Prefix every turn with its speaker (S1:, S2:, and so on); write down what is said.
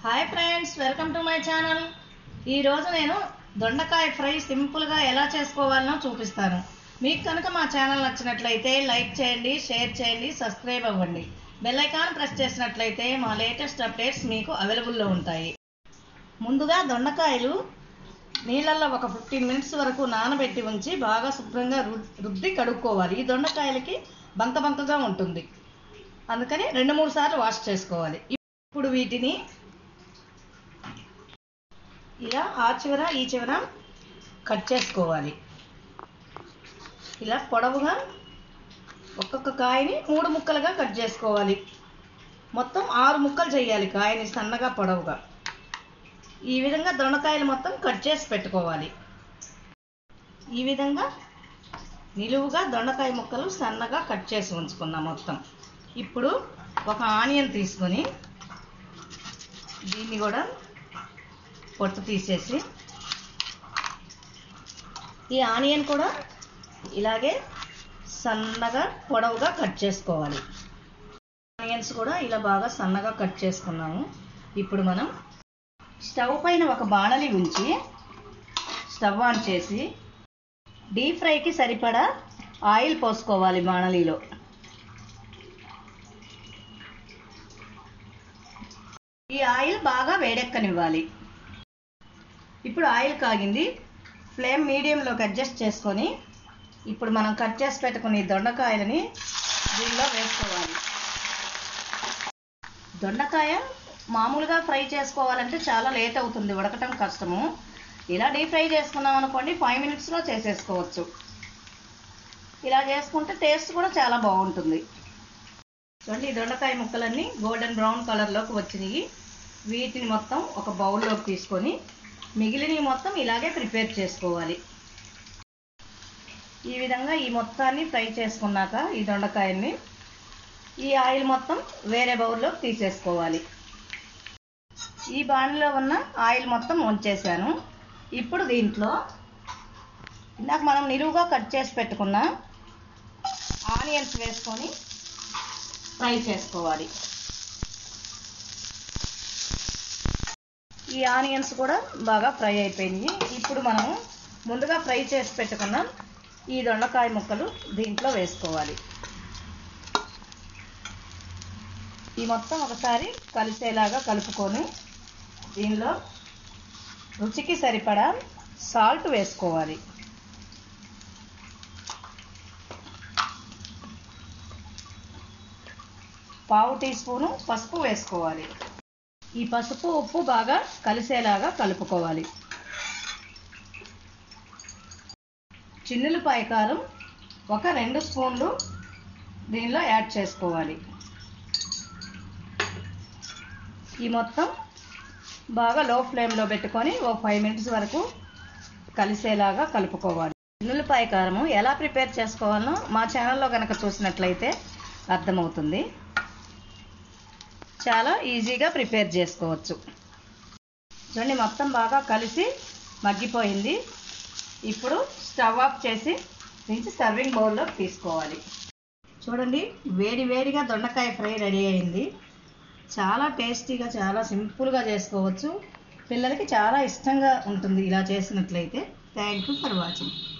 S1: hi friends welcome to my channel ఈరోజు నేను దొండకాయ ఫ్రై సింపుల్గా ఎలా చేసుకోవాలనో చూపిస్తాను మీకు కనుక మా ఛానల్ నచ్చినట్లయితే లైక్ చేయండి షేర్ చేయండి సబ్స్క్రైబ్ అవ్వండి బెల్ ఐకాన్ ప్రెస్ చేసినట్లయితే మా లేటెస్ట్ అప్డేట్స్ మీకు అవైలబుల్లో ఉంటాయి ముందుగా దొండకాయలు నీళ్ళల్లో ఒక ఫిఫ్టీన్ మినిట్స్ వరకు నానబెట్టి ఉంచి బాగా శుభ్రంగా రు- రుద్ది కడుక్కోవాలి ఈ దొండకాయలకి బంక బంకగా ఉంటుంది అందుకని రెండు మూడు సార్లు వాష్ చేసుకోవాలి ఇప్పుడు వీటిని ఇలా ఆ చివర ఈ చివర కట్ చేసుకోవాలి ఇలా పొడవుగా ఒక్కొక్క కాయని మూడు ముక్కలుగా కట్ చేసుకోవాలి మొత్తం ఆరు ముక్కలు చేయాలి కాయని సన్నగా పొడవుగా ఈ విధంగా దొండకాయలు మొత్తం కట్ చేసి పెట్టుకోవాలి ఈ విధంగా నిలువుగా దొండకాయ ముక్కలు సన్నగా కట్ చేసి ఉంచుకున్నాం మొత్తం ఇప్పుడు ఒక ఆనియన్ తీసుకొని దీన్ని కూడా పొట్టు తీసేసి ఈ ఆనియన్ కూడా ఇలాగే సన్నగా పొడవుగా కట్ చేసుకోవాలి ఆనియన్స్ కూడా ఇలా బాగా సన్నగా కట్ చేసుకున్నాము ఇప్పుడు మనం స్టవ్ పైన ఒక బాణలి ఉంచి స్టవ్ ఆన్ చేసి డీప్ ఫ్రైకి సరిపడా ఆయిల్ పోసుకోవాలి బాణలిలో ఈ ఆయిల్ బాగా వేడెక్కనివ్వాలి ఇప్పుడు ఆయిల్ కాగింది ఫ్లేమ్ మీడియంలోకి అడ్జస్ట్ చేసుకొని ఇప్పుడు మనం కట్ చేసి పెట్టుకున్న ఈ దొండకాయలని దీనిలో వేసుకోవాలి దొండకాయ మామూలుగా ఫ్రై చేసుకోవాలంటే చాలా లేట్ అవుతుంది ఉడకటం కష్టము ఇలా డీప్ ఫ్రై చేసుకున్నాం అనుకోండి ఫైవ్ మినిట్స్లో చేసేసుకోవచ్చు ఇలా చేసుకుంటే టేస్ట్ కూడా చాలా బాగుంటుంది చూడండి ఈ దొండకాయ ముక్కలన్నీ గోల్డెన్ బ్రౌన్ కలర్లోకి వచ్చినాయి వీటిని మొత్తం ఒక బౌల్లోకి తీసుకొని మిగిలినవి మొత్తం ఇలాగే ప్రిపేర్ చేసుకోవాలి ఈ విధంగా ఈ మొత్తాన్ని ఫ్రై చేసుకున్నాక ఈ దొండకాయల్ని ఈ ఆయిల్ మొత్తం వేరే బౌల్లోకి తీసేసుకోవాలి ఈ బాణలో ఉన్న ఆయిల్ మొత్తం ఉంచేసాను ఇప్పుడు దీంట్లో ఇందాక మనం నిలువుగా కట్ చేసి పెట్టుకున్న ఆనియన్స్ వేసుకొని ఫ్రై చేసుకోవాలి ఈ ఆనియన్స్ కూడా బాగా ఫ్రై అయిపోయినాయి ఇప్పుడు మనం ముందుగా ఫ్రై చేసి పెట్టుకున్న ఈ దొండకాయ ముక్కలు దీంట్లో వేసుకోవాలి ఈ మొత్తం ఒకసారి కలిసేలాగా కలుపుకొని దీనిలో రుచికి సరిపడా సాల్ట్ వేసుకోవాలి పావు టీ స్పూను పసుపు వేసుకోవాలి ఈ పసుపు ఉప్పు బాగా కలిసేలాగా కలుపుకోవాలి చిన్నులపాయ కారం ఒక రెండు స్పూన్లు దీనిలో యాడ్ చేసుకోవాలి ఈ మొత్తం బాగా లో ఫ్లేమ్లో పెట్టుకొని ఓ ఫైవ్ మినిట్స్ వరకు కలిసేలాగా కలుపుకోవాలి చిన్నులపాయ కారము ఎలా ప్రిపేర్ చేసుకోవాలో మా ఛానల్లో కనుక చూసినట్లయితే అర్థమవుతుంది చాలా ఈజీగా ప్రిపేర్ చేసుకోవచ్చు చూడండి మొత్తం బాగా కలిసి మగ్గిపోయింది ఇప్పుడు స్టవ్ ఆఫ్ చేసి నుంచి సర్వింగ్ బౌల్లోకి తీసుకోవాలి చూడండి వేడి వేడిగా దొండకాయ ఫ్రై రెడీ అయింది చాలా టేస్టీగా చాలా సింపుల్గా చేసుకోవచ్చు పిల్లలకి చాలా ఇష్టంగా ఉంటుంది ఇలా చేసినట్లయితే థ్యాంక్ యూ ఫర్ వాచింగ్